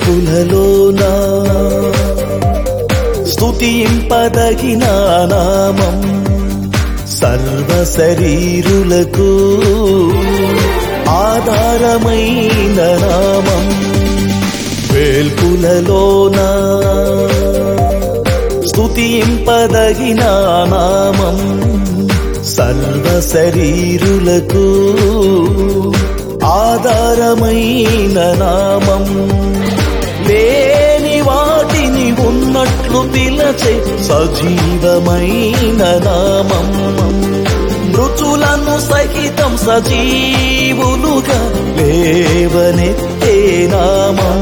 వేల్పులలోన స్తుతింపదగిన నామం సర్వ శరీరులకు ఆధారమైన నామం వేల్పులలోన స్తుతింపదగిన నామం సర్వ శరీరులకు ఆధారమైన నామం లేని వాటిని ఉన్నట్లు పిలచే సజీవమైన నామం మృతులను సహితం సజీవులుగా లేవనెత్తే నామం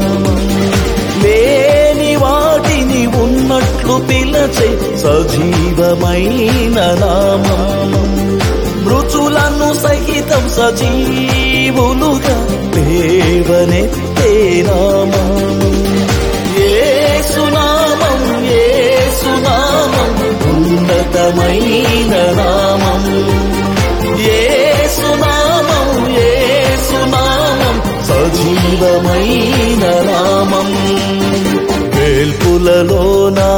లేని వాటిని ఉన్నట్లు పిలచే సజీవమైన నామం మృతులను సహితం సజీవులుగా లేవనెత్తే నామం ఏసునామం ఏసునామం ఉన్నతమైన నామం ఏసునామం ఏసునామం సజీవమైన నామం వేల్పులలోనా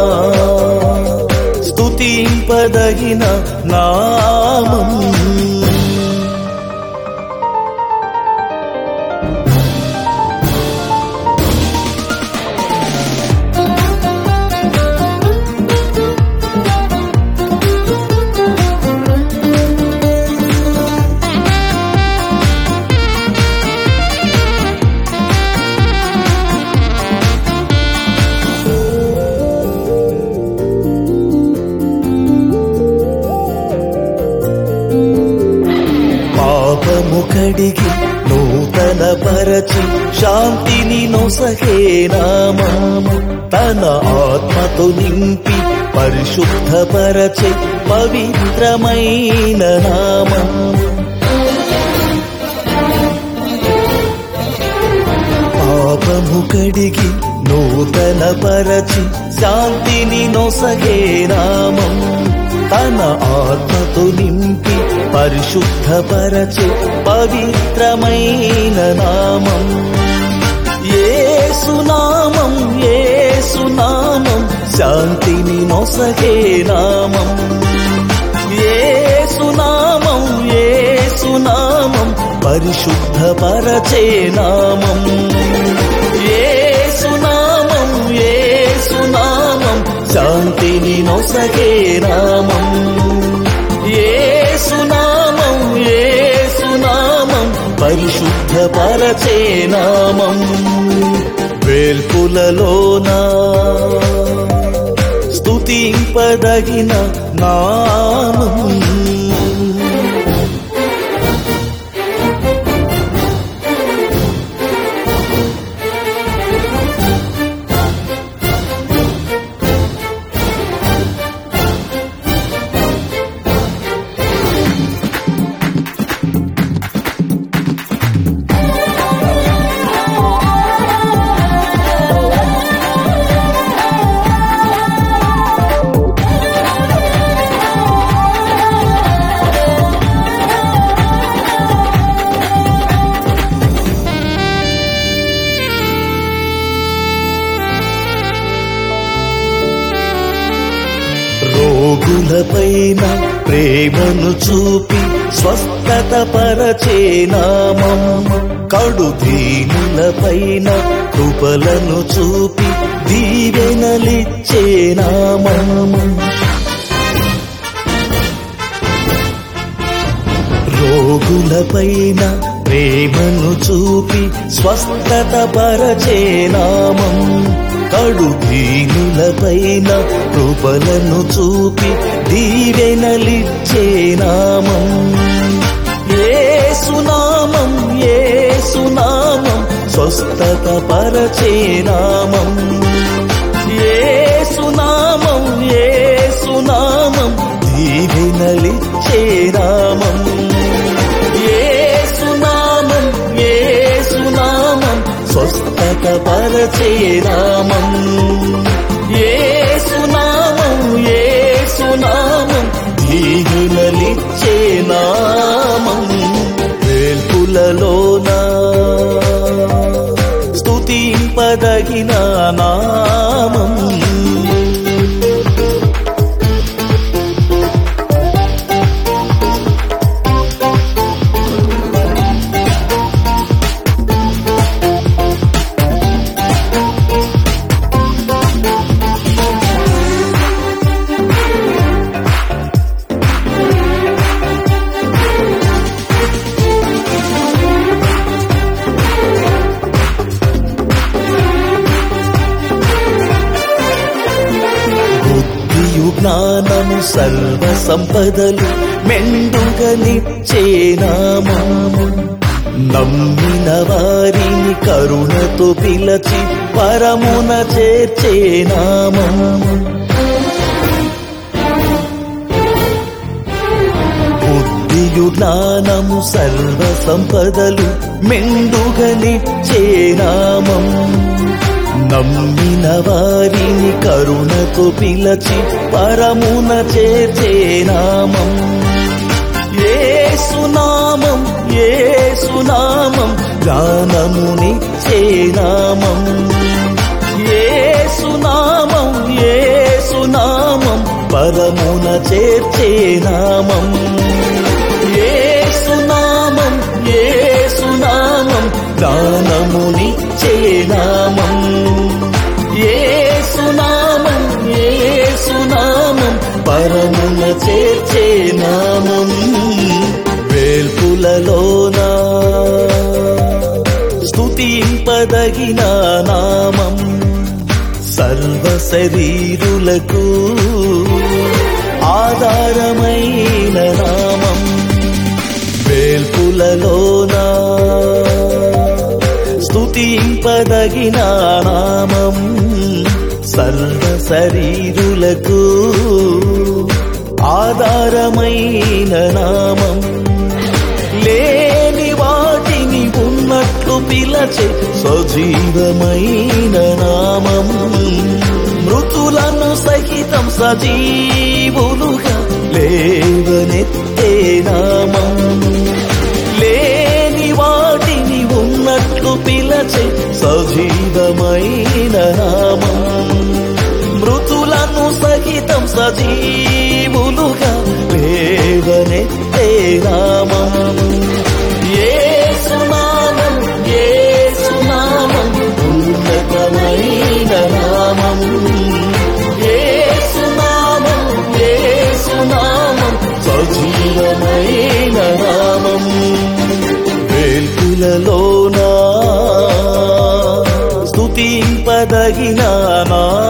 స్తుతింపదగిన నామం పాపము కడిగి నూతన పరచి శాంతిని నొసగే నామము తన ఆత్మతో నింపి పరిశుద్ధపరచే పవిత్రమైన నామం పాపము కడిగి నూతన పరచి శాంతిని నొసగే నామం తన ఆత్మతో నింపి పరిశుద్ధపరచే పవిత్రమైన నామం ఏసునామం ఏసునామం శాంతిని నొసగే నామం ఏసునామం ఏసునామం పరిశుద్ధపరచే నామం ఏసునామం ఏసునామం శాంతిని నొసగే నామం ఏసునామం ఏసునామం పరిశుద్ధపరచే నామం వేల్పులలోనా స్తుతింపదగిన నామం రోగులపైన ప్రేమను చూపి స్వస్థత పరచే నామం కడు దీనులపైన కృపలను చూపి దీవెనలిచ్చే నామం రోగులపైన ప్రేమను చూపి స్వస్థత పరచే నామం కడు దీనులపైన కృపలను చూపి దీవెనలిచ్చే నామం ఏసునామం ఏసునామం స్వస్థత పరచే నామం ఏసునామం ఏసునామం దీవెనలిచ్చే నామం ఏసునామం ఏసునామం స్వస్థత పరచే నామం ఏసునామం ఏసునామం దీనులలిచ్చే నామం వేల్పులలోన స్తుతింప స్తుతింపదగిన నామం బుద్ధియు జ్ఞానము సర్వ సంపదలు మెండుగనిచ్చే నామము నమ్మిన వారిని కరుణతో పిలచి పరమున చేర్చే నామము బుద్ధియు జ్ఞానము సర్వ సంపదలు మెండుగనిచ్చే నామం నమ్మిన వారిని కరుణతో పిలచి పరమున చేర్చే నామం ఏసునామం ఏసునామం గానమునిచ్చే నామం ఏసునామం ఏసునామం పరమున చేర్చే నామం ఏసునామం ఏసునామం గానమునిచ్చే నామం ఏసునామం ఏసునామం పరమున చేర్చే నామం వేల్పులలోనా స్తుతింపదగిన నామం సర్వ శరీరులకు ఆధారమైన నామం వేల్పులలోనా స్తుతింపదగిన నామం సర్వ శరీరులకు ఆధారమైన నామం లేని వాటిని ఉన్నట్లు పిలచే సజీవమైన నామం మృతులను సహితం సజీవులుగా లేవనెత్తే నామం లేని వాటిని ఉన్నట్లు పిలచే సజీవమైన నామం మృతులను సహితం సజీవులుగా లేవనెత్తే నామం ఏసునామం ఏసునామం ఉన్నతమైన నామం ఏసునామం ఏసునామం సజీవమైన నామం వేల్పులలోనా స్తుతింపదగిన నామం